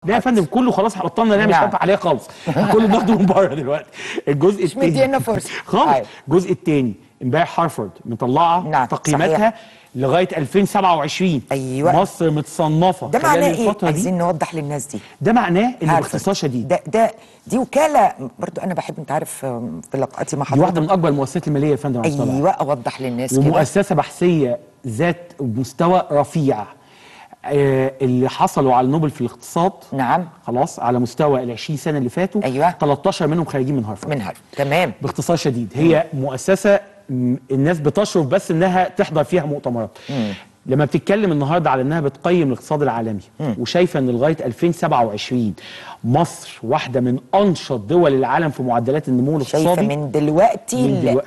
ده يا فندم كله خلاص بطلنا نعمل نعم. شباب عليه خالص كله بناخده من بره دلوقتي الجزء مش التاني مدينا فرصة. خالص أيوة. الجزء الثاني امبارح هارفارد مطلعه نعم، تقييماتها صحيح. لغايه 2027 أيوة. مصر متصنفه ده خلال معناه ايه الفتره دي عايزين نوضح للناس دي ده معناه ان عارفة. باختصار شديد ده ده دي وكاله برضو انا بحب انت عارف آم، في لقاءاتي مع دي واحده حضرتك من اكبر المؤسسات الماليه يا فندم على مستوى العالم. ايوه اوضح للناس كده ومؤسسه بحثيه ذات مستوى رفيع آه، اللي حصلوا على النوبل في الاقتصاد نعم خلاص على مستوى ال 20 سنه اللي فاتوا أيوة. 13 منهم خارجين من هارفارد منها تمام باختصار شديد هي مؤسسه م، الناس بتشرف بس انها تحضر فيها مؤتمرات لما بتتكلم النهارده على انها بتقيم الاقتصاد العالمي وشايفه ان لغايه 2027 مصر واحده من انشط دول العالم في معدلات النمو الاقتصادي شايفه من دلوقتي من ل دلوقتي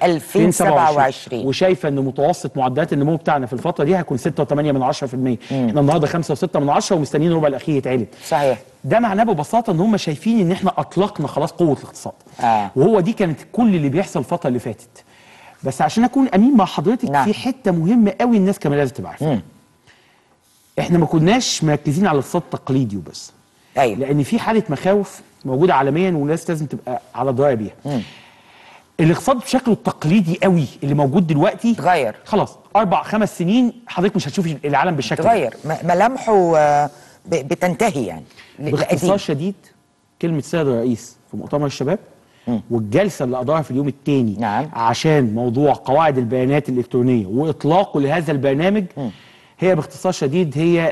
2027 وشايفه ان متوسط معدلات النمو بتاعنا في الفتره دي هيكون 6.8 من 10% احنا النهارده 5.6 من 10 ومستنيين الربع الاخير يتعلن صحيح ده معناه ببساطه ان هم شايفين ان احنا اطلقنا خلاص قوه الاقتصاد آه. وهو دي كانت كل اللي بيحصل الفتره اللي فاتت بس عشان اكون امين مع حضرتك نعم. في حته مهمه قوي الناس كمان لازم تبقى عارفاها احنا ما كناش مركزين على الاقتصاد التقليدي وبس ايوه لان في حاله مخاوف موجوده عالميا والناس لازم تبقى على درايه بيها الاقتصاد بشكله التقليدي قوي اللي موجود دلوقتي اتغير. خلاص اربع خمس سنين حضرتك مش هتشوفي العالم بالشكل ده. اتغير م- ملامحه آه، ب- بتنتهي يعني ل- باختصار لقديم. شديد كلمه سيد الرئيس في مؤتمر الشباب والجلسه اللي ادارها في اليوم الثاني نعم. عشان موضوع قواعد البيانات الالكترونيه واطلاقه لهذا البرنامج هي باختصار شديد هي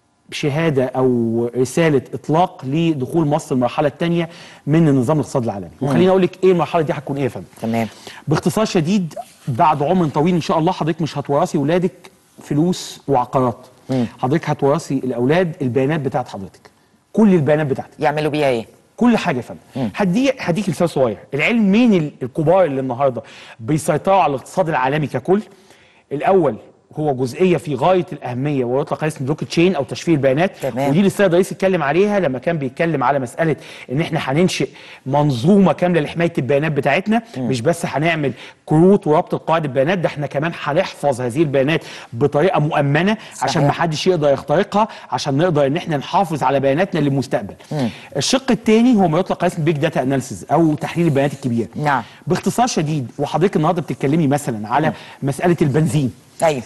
شهاده او رساله اطلاق لدخول مصر المرحله الثانيه من النظام الاقتصادي العالمي وخليني اقول لك ايه المرحله دي هتكون ايه يا فندم تمام باختصار شديد بعد عمر طويل ان شاء الله حضرتك مش هتورثي ولادك فلوس وعقارات حضرتك هتورثي الاولاد البيانات بتاعت حضرتك كل البيانات بتاعتك يعملوا بيها ايه كل حاجه يا فندم هدي هديك مثال صغير العلم مين ال- الكبار اللي النهارده بيسيطروا على الاقتصاد العالمي ككل الاول هو جزئيه في غايه الاهميه ويطلق عليها اسم بلوك تشين او تشفير البيانات تمام. ودي اللي السيد الرئيس اتكلم عليها لما كان بيتكلم على مساله ان احنا هننشئ منظومه كامله لحمايه البيانات بتاعتنا مش بس هنعمل كروت وربط قواعد البيانات ده احنا كمان هنحفظ هذه البيانات بطريقه مؤمنه عشان صحيح. ما حدش يقدر يخترقها عشان نقدر ان احنا نحافظ على بياناتنا للمستقبل الشق الثاني هو ما يطلق عليه اسم بيج داتا اناليسيز او تحليل البيانات الكبيره نعم. باختصار شديد وحضرتك النهارده بتتكلمي مثلا على مساله البنزين ايوه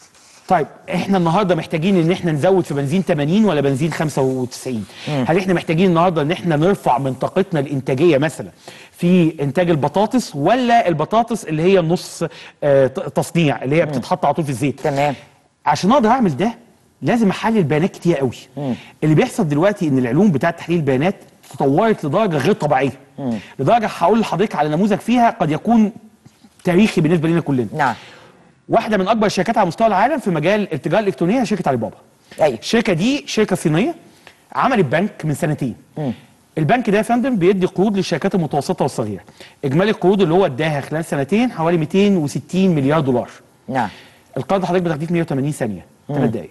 طيب احنا النهارده محتاجين ان احنا نزود في بنزين 80 ولا بنزين 95 هل احنا محتاجين النهارده ان احنا نرفع من طاقتنا الانتاجيه مثلا في انتاج البطاطس ولا البطاطس اللي هي نص آه ت- تصنيع اللي هي بتتحط على طول في الزيت تمام عشان اقدر اعمل ده لازم احلل بيانات كتير قوي اللي بيحصل دلوقتي ان العلوم بتاعه تحليل البيانات تطورت لدرجه غير طبيعيه لدرجه هقول لحضرتك على نموذج فيها قد يكون تاريخي بالنسبه لنا كلنا نعم واحده من اكبر الشركات على مستوى العالم في مجال التجاره الالكترونيه هي شركه علي بابا ايوه الشركه دي شركه صينيه عملت بنك من سنتين البنك ده يا فندم بيدي قروض للشركات المتوسطه والصغيره اجمالي القروض اللي هو اداها خلال سنتين حوالي 260 مليار دولار نعم القرض حضرتك بتاخديه في 180 ثانيه ثلاث دقائق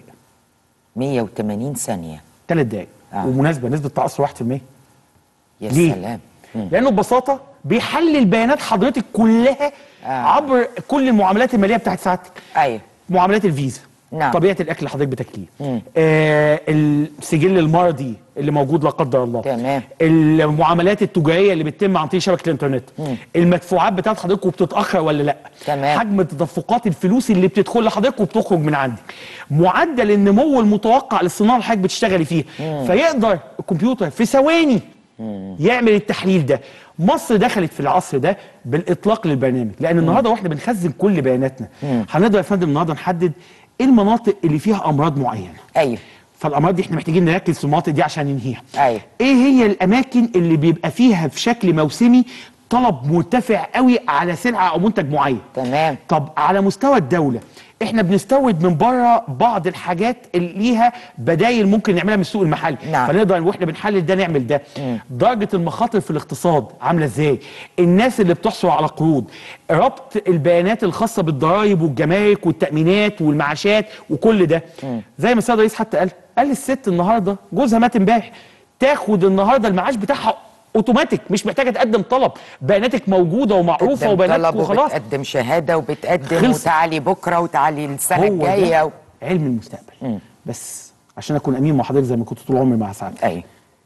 180 ثانيه ثلاث دقائق آه. ومناسبه نسبه تعثر 1% يا ليه؟ سلام مم. لانه ببساطه بيحلل بيانات حضرتك كلها آه. عبر كل المعاملات الماليه بتاعت سعادتك ايوه معاملات الفيزا نعم. طبيعه الاكل اللي حضرتك بتاكليه مم. آه السجل المرضي اللي موجود لا قدر الله تمام. المعاملات التجاريه اللي بتتم عن طريق شبكه الانترنت المدفوعات بتاعت حضرتك وبتتاخر ولا لا تمام. حجم تدفقات الفلوس اللي بتدخل لحضرتك وبتخرج من عندك معدل النمو المتوقع للصناعه اللي حضرتك بتشتغلي فيها فيقدر الكمبيوتر في ثواني يعمل التحليل ده مصر دخلت في العصر ده بالاطلاق للبرنامج لان النهارده واحنا بنخزن كل بياناتنا هنقدر يا فندم النهارده نحدد ايه المناطق اللي فيها امراض معينه ايوه فالامراض دي احنا محتاجين نركز في المناطق دي عشان ننهيها أيوة. ايه هي الاماكن اللي بيبقى فيها في شكل موسمي طلب مرتفع قوي على سلعه او منتج معين تمام طب على مستوى الدوله احنا بنستورد من بره بعض الحاجات اللي ليها بدايل ممكن نعملها من السوق المحلي نعم. فنقدر واحنا بنحلل ده نعمل ده درجه المخاطر في الاقتصاد عامله ازاي الناس اللي بتحصل على قروض ربط البيانات الخاصه بالضرائب والجمارك والتامينات والمعاشات وكل ده زي ما السيد الرئيس حتى قال قال الست النهارده جوزها مات امبارح تاخد النهارده المعاش بتاعها اوتوماتيك مش محتاجه تقدم طلب بياناتك موجوده ومعروفه بتقدم وبياناتك طلب وخلاص وبتقدم شهاده وبتقدم خلص. وتعالي بكره وتعالي السنه هو الجايه ده و... علم المستقبل بس عشان اكون امين مع حضرتك زي ما كنت طول عمري مع سعادتك ايوه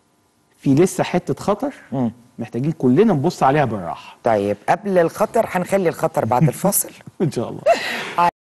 في لسه حته خطر محتاجين كلنا نبص عليها بالراحه طيب قبل الخطر هنخلي الخطر بعد الفاصل ان شاء الله